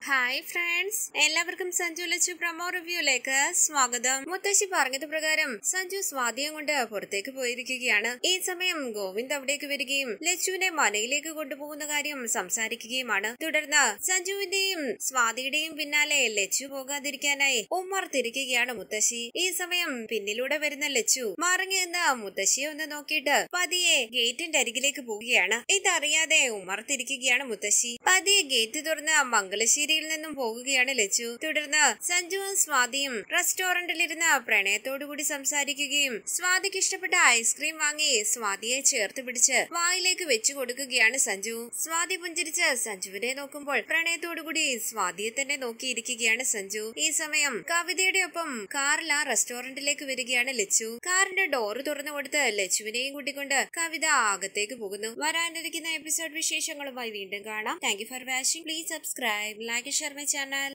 hi friends എല്ലാവർക്കും Sanju Lachu promo റിവ്യൂലേക്ക് സ്വാഗതം മുത്തശ്ശി പറഞ്ഞത് പ്രകാരം സഞ്ജു സ്വാതിയും കൊണ്ട് പുറത്തേക്ക് പോയിരിക്കുകയാണ് ഈ സമയം ഗോവിന്ദ് അവിടേക്ക് വരികയും ലച്ചുവിനെ മനയിലേക്ക് കൊണ്ടുപോകുന്ന കാര്യം സംസാരിക്കുകയുമാണ് തുടർന്ന് സഞ്ജുവിന്റെയും സ്വാതിയുടെയും പിന്നാലെ ലച്ചു പോകാതിരിക്കാനായി ഉമ്മർ തിരിക്കുകയാണ് മുത്തശ്ശി ഈ സമയം പിന്നിലൂടെ വരുന്ന ലച്ചു മറിഞ്ഞു നിന്ന് മുത്തശ്ശിയെ ഒന്ന് നോക്കിയിട്ട് പതിയെ ഗേറ്റിന്റെ അരികിലേക്ക് പോവുകയാണ് ഇതറിയാതെ ഉമ്മർ തിരിക്കുകയാണ് മുത്തശ്ശി പതിയെ ഗേറ്റ് തുറന്ന് മംഗലശ്ശേരിയിൽ നിന്നും പോകുകയാണ് ലച്ചു തുടർന്ന് സഞ്ജുവും സ്വാതിയും റെസ്റ്റോറന്റിലിരുന്ന് പ്രണയത്തോടുകൂടി സംസാരിക്കുകയും സ്വാതിക്ക് ഇഷ്ടപ്പെട്ട ഐസ്ക്രീം വാങ്ങി സ്വാതിയെ ചേർത്ത് പിടിച്ച് വായിലേക്ക് വെച്ചു കൊടുക്കുകയാണ് സഞ്ജു സ്വാതി പുഞ്ചിരിച്ച് സഞ്ജുവിനെ നോക്കുമ്പോൾ പ്രണയത്തോടുകൂടി സ്വാതിയെ തന്നെ നോക്കിയിരിക്കുകയാണ് സഞ്ജു ഈ സമയം കവിതയുടെ ഒപ്പം കാറിൽ ആ റെസ്റ്റോറന്റിലേക്ക് വരികയാണ് ലച്ചു കാറിന്റെ ഡോറ് തുറന്നു കൊടുത്ത് ലച്ചുവിനെയും കൂട്ടിക്കൊണ്ട് കവിത അകത്തേക്ക് പോകുന്നു വരാനിരിക്കുന്ന എപ്പിസോഡ് വിശേഷങ്ങളുമായി വീണ്ടും കാണാം thank you for watching please subscribe like share my channel